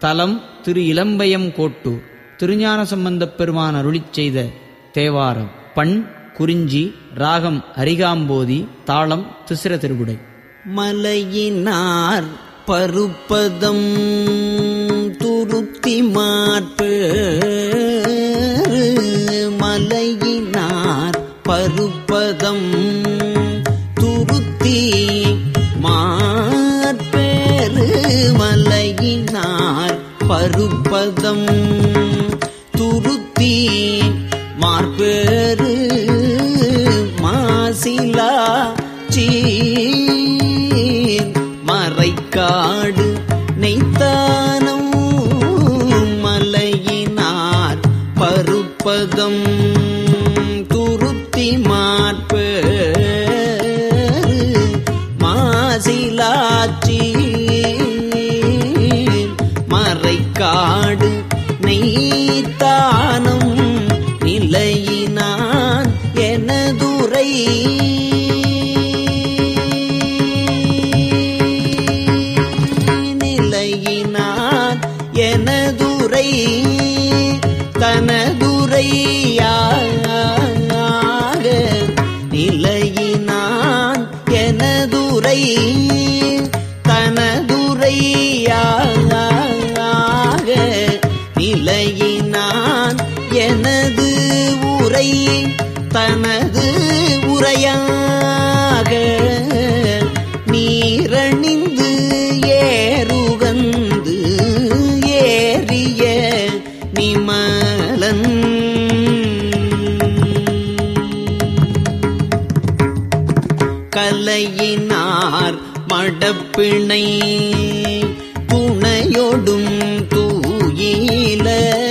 தலம் திரு இளம்பயம் கோட்டூர் திருஞான சம்பந்தப் பெருமான் அருளிச் செய்த தேவாரம் பண் குறிஞ்சி ராகம் அரிகாம்போதி தாளம் திசிர திருகுடை மலையினார் பருப்பதம் துருத்தி மாற்று மலையினார் பருப்பதம் துருத்தி மாற்பேறு மலையினார் பருப்பதம் துருத்தி மார்பேறு மாசிலா சீர் மறைக்காடு நெய்த்தானம் மலையினார் பருப்பதம் துருத்தி மார்பேறு மாசிலாச்சி மறைக்காடு நெய்த்தானம் நிலையினான் எனதுரை நிலையினான் எனதுரை தனதுரையாக நிலையினான் எனதுரை தனதுரையாக நிலையினான் எனது உரை தனது உரையாக நீரணிந்து ஏறுகந்து ஏறிய நிமலன் கலையினார் மடப்பிணை துணையொடும் தூயில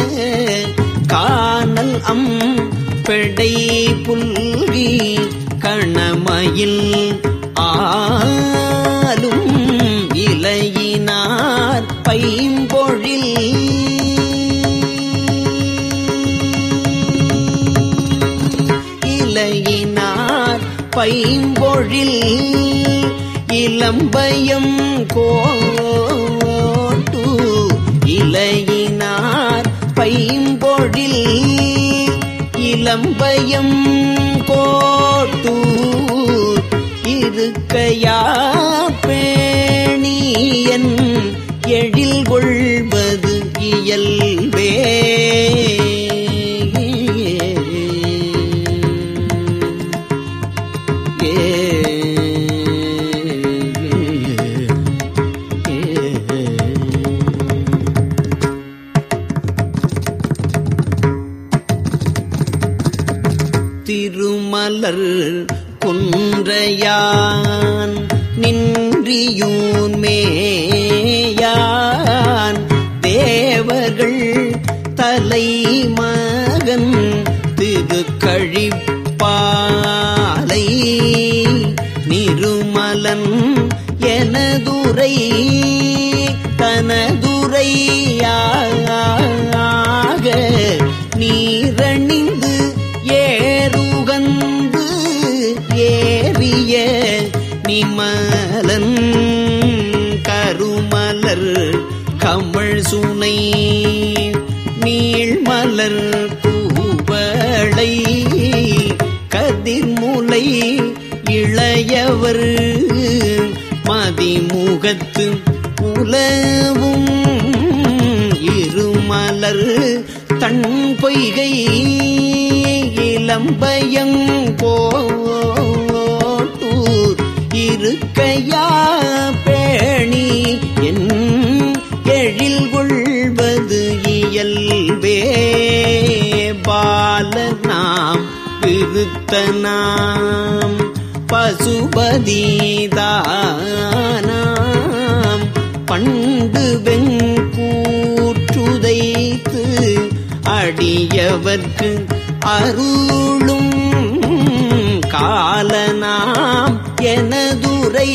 காணல் அம் பெடை புல்கி கணமயில் ஆலும் இலையினார் பைம்பொழில் இலையினார் பைம்பொழில் இளம்பயம் கோட்டு இலையினார் பைம்பொழில் இளம்பயம் கோட்டு இருக்கையா பேணியன் எழில் கொள்வது இயல்பே திருமலர் குன்றையான் நின்றியூன் மேயான் தேவர்கள் தலைமகன் திருக்கழிப்பாலை நிருமலன் எனதுரை தனதுரையாக நீரணிந்து ஏறுகந்து ஏறிய நிமலன் கருமலர் கமழ் சுனை நீள்மலர் கூவளை கதிர்முலை இளையவர் மதிமுகத்து உலவும் இருமலர் தன் பொய்கை இளம்பயங்கோட்டூர் இருக்கையா பேணி என் எழில் கொள்வது இயல்பே பாலனாம் விருத்தனாம் பசுபதிதானாம் பண்டு வெங்கூற்றுதைத்து அடியவர்க்கு அருளும் காலனாம் எனதுரை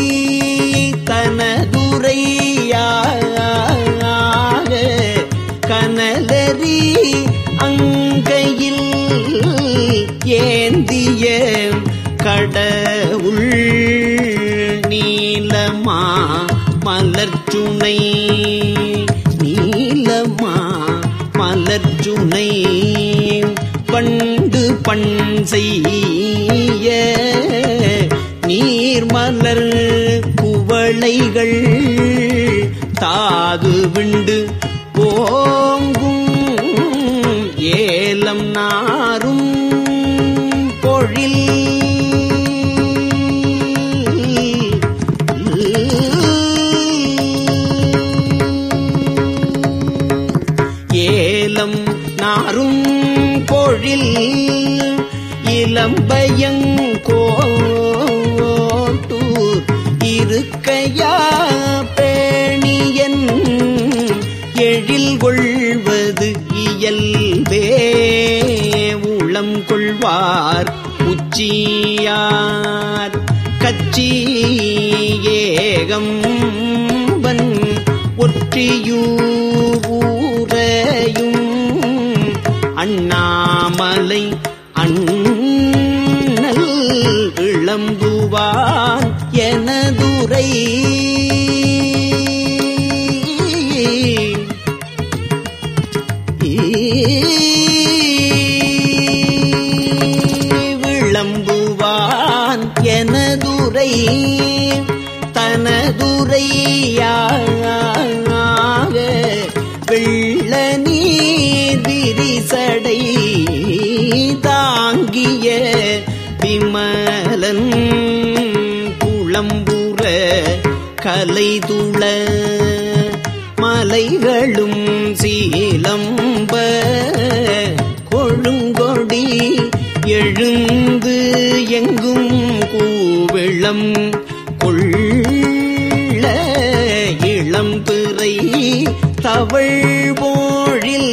தனதுரையாக கனலரி அங்கையில் ஏந்திய கடவுள் நீலமா மலர்ச்சுனை நீ மலர்ச்சுனை பண்டு பண் செய்ய நீர்மலர் குவளைகள் தாது விண்டு போங்கும் ஏலம் நாரும் பொழில் ஏலம் நாரும் பொழில் இளம்பயங்கோட்டூர் இருக்கையா பேணியன் எழில் கொள்வது இயல்பே உளம் கொள்வார் உச்சியார் கச்சி ஏகம்பன் ஒற்றியூரையும் அண்ணாமலை அண்ணல் இளம்புவான் எனதுரை விளம்புவான் எனதுரை தனதுரையாக வெள்ள நீர் விரிசடை தாங்கிய விமலன் குளம்புற கலைதுள மலைகளும் சீலம்ப கொழுங்கொடி எழுந்து எங்கும் கூவிளம் கொள்ள இளம்பிறை தவள் போழில்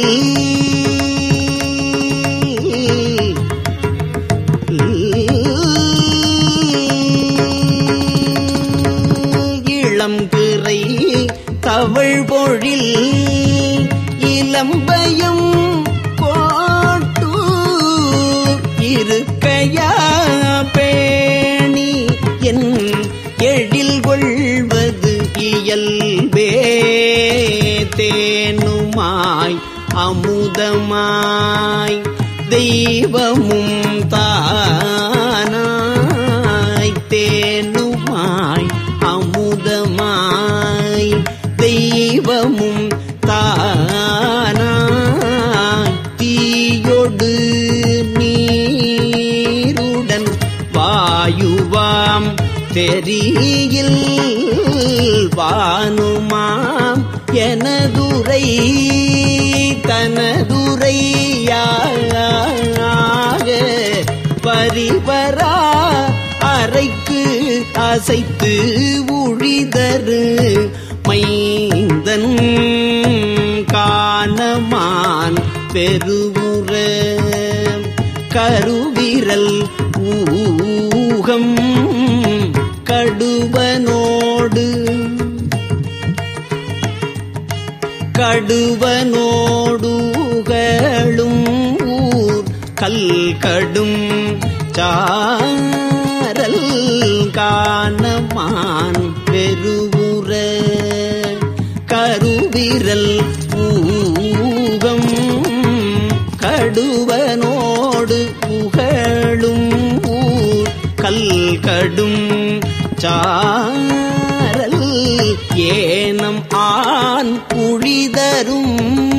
இளம்பிறை தவள் பொழில் இளம்பயம் கோட்டூர் இருக்கையா பேணி என் எழில் கொள்வது இயல்பே தேனுமாய் அமுதமாய் தெய்வமும் தானாய் தேனுமாய் அமுதமாய் தெய்வமும் தானாய் தீயொடு நீருடன் வாயுவாம் தெரியில் வானுமாம் எனதுரை தனதுரையாக பரிவரா அறைக்கு அசைத்து உழிதரு மைந்தன் காணமான் பெருவுற கருவிரல் ஊகம் கடுவனோடு கடுவனோடுகளும் ஊர் கல் கடும் சாரல் காணமான் பெருவுற கருவிரல் ஊகம் கடுவனோடு புகழும் ஊர் கல் கடும் சாரல் ஏனம் ஆண் புழிதரும்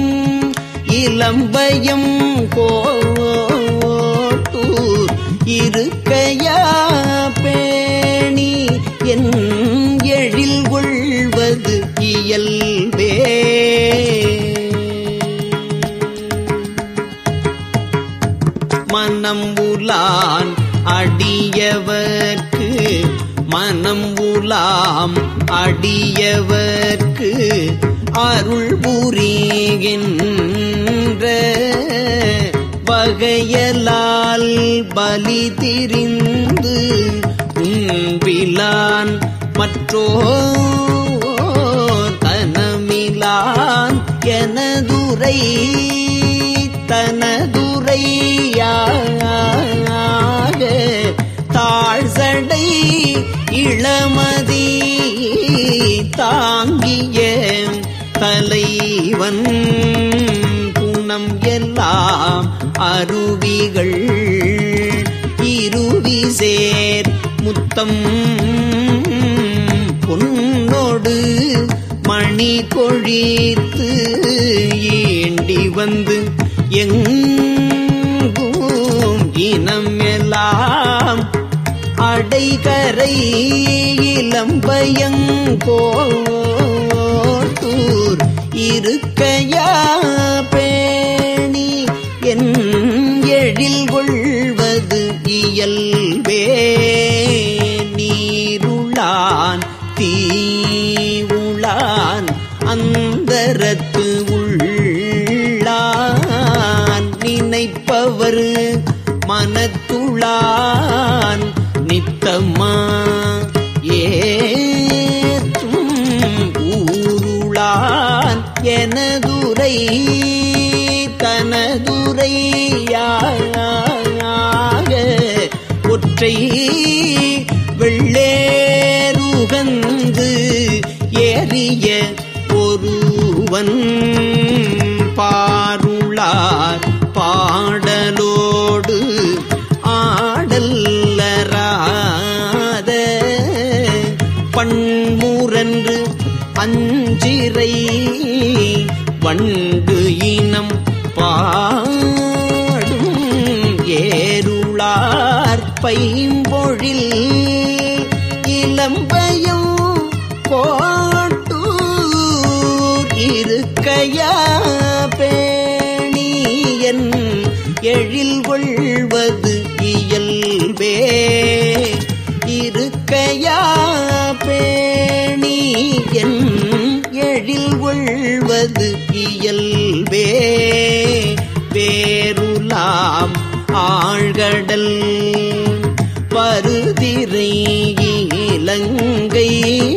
இளம்பயம் கோட்டூர் இருக்கையா பேணி என் எழில் கொள்வது இயல்பே மனம் உலான் அடியவர்க்கு மனம் உலாம் அடியவர்க்கு அருள் புரிகின்ற வகையலால் பலி திரிந்து உன்பிலான் மற்றோ தனமிலான் எனதுரை தனதுரையாக தாழ்சடை இளமதி தாங்கிய தலைவன் குணம் எல்லாம் அருவிகள் இருவி சேர் முத்தம் பொன்னோடு மணி கொழித்து ஈண்டி வந்து எங்கும் இனம் எல்லாம் அடைகரை இளம்பயங்கோட்டூர் இருக்கையா பேணி என் எழில் கொள்வது இயல்பே நீருளான் தீவுளான் அந்தரத்து உள்ளான் நினைப்பவர் மனத்துளான் நித்தமா ஏற்றும் ஊருளான் எனதுரை தனதுரையாக ஒற்றை வெள்ளேருகந்து ஏறிய ஒருவன் பாருளார் பாடலோடு ஆடல்லராத பண்முரன்று அஞ்சிரை வண்டு இனம் பாடும் ஏருளார் பைம்பொழில் இளம்பயம் கோட்டூர் இருக்கையா பேணியன் எழில் கொள்வது இயல்பே இருக்கையா பேணி என் எழில் கொள்வது இயல்பே வேருலாம் ஆழ்கடல் பருதிரை இலங்கை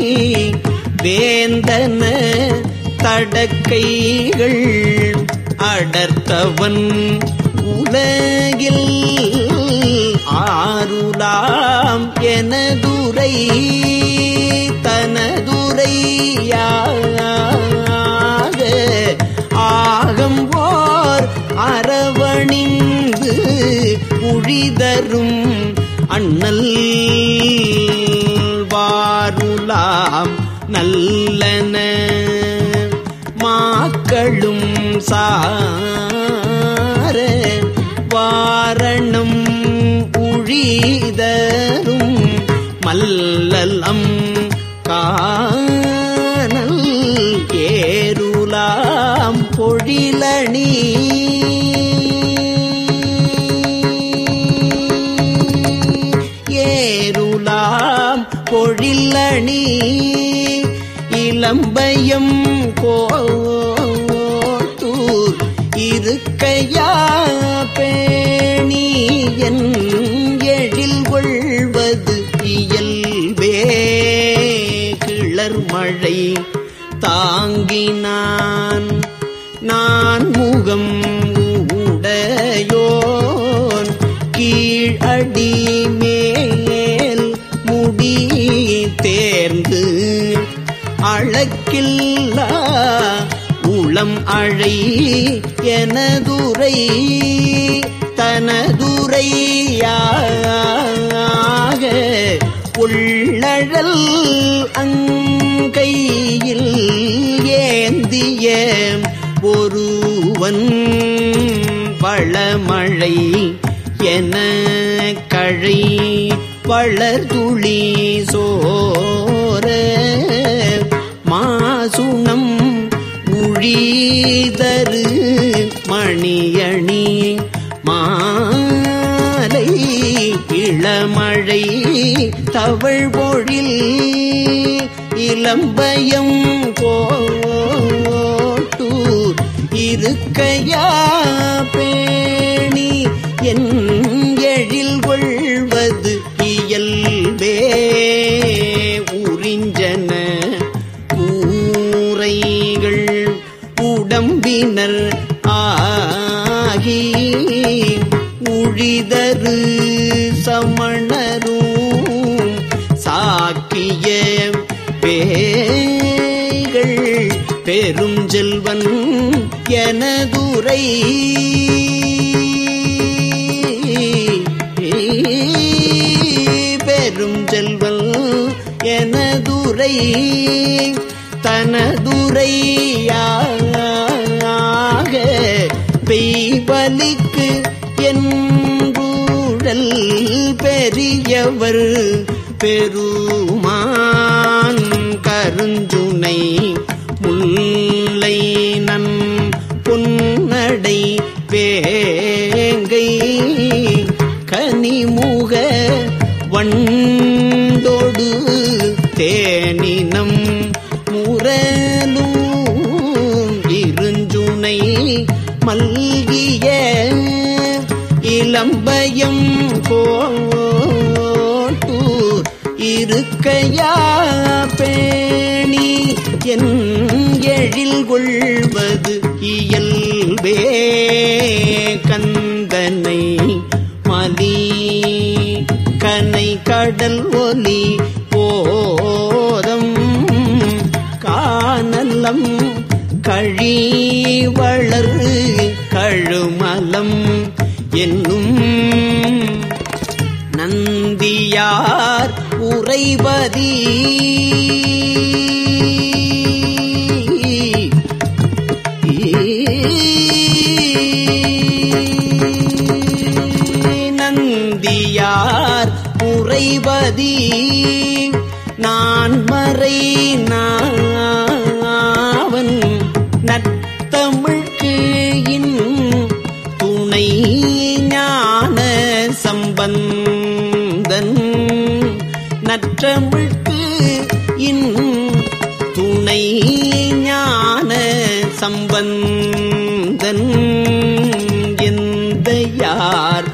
வேந்தன தடக்கைகள் அடர்த்தவன் உலகில் ஆருலாம் எனதுரை தனதுரையாக ஆகம்போர் அரவணிந்து உழிதரும் அண்ணல் வாருலாம் நல்லன மாக்களும் சார வாரணம் உழிதரும் மல்லலம் காணல் ஏருலாம் பொழிலணி ஏருலாம் பொழிலணி இளம்பயம் கோட்டூர் இருக்கையா பேணி என் எழில் கொள்வது இயல்பே கிளர் மழை தாங்கினான் நான் முகம் உடையோன் கீழ் அடி மேல் முடி தேர்ந்து அழக்கில்லா உளம் அழை எனதுரை தனதுரையாக உள்ளழல் அங்கையில் ஏந்திய ஒருவன் வளமழை என கழை வளர்துளி சோர மாசுணம் உழிதரு மணியணி மாலை இளமழை தவழ் பொழில் இளம்பயம் கோட்டூர் இருக்கையா பேணி என் எழில் கொள்வது இயல்பே உறிஞ்சன கூரைகள் உடம்பினர் ஆகி உழிதரு சமணரும் சாக்கிய பேய்கள் பெரும் செல்வன் எனதுரை பெரும் செல்வல் எனதுரை தனதுரையாக பெய்பலிக்கு என்றூழல் பெரியவர் பெருமான் கருஞ்சுனை முல்லை நன் பொன்னடை வேங்கை கனிமுக வண்டோடு தேனினம் முரலும் இருஞ்சுனை மல்கிய இளம்பயம் கோட்டூர் இருக்கையா பேணி என் எழில் கொள்வது இயல்பே கந்தனை மலி கனை கடல் ஒலி போதம் கானலம் கழிவளர் கழுமலம் என்னும் நந்தியார் உறைபதி நந்தியார் உறைபதி நான் மறை நாவன் நத்தமிழ்க்கு இன் துணை ஞான சம்பந்தன் நற்றமிழ்க்கு இன் துணை ஞான சம்பந்தன் எந்த யார்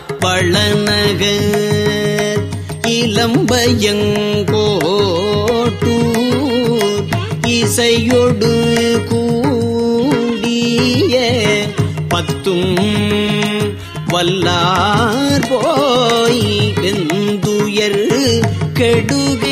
பழநகர் இளம்பயங்கோட்டூர் இசையொடு கூடிய பத்தும் வல்லார் போய் வெந்துயர் கெடுக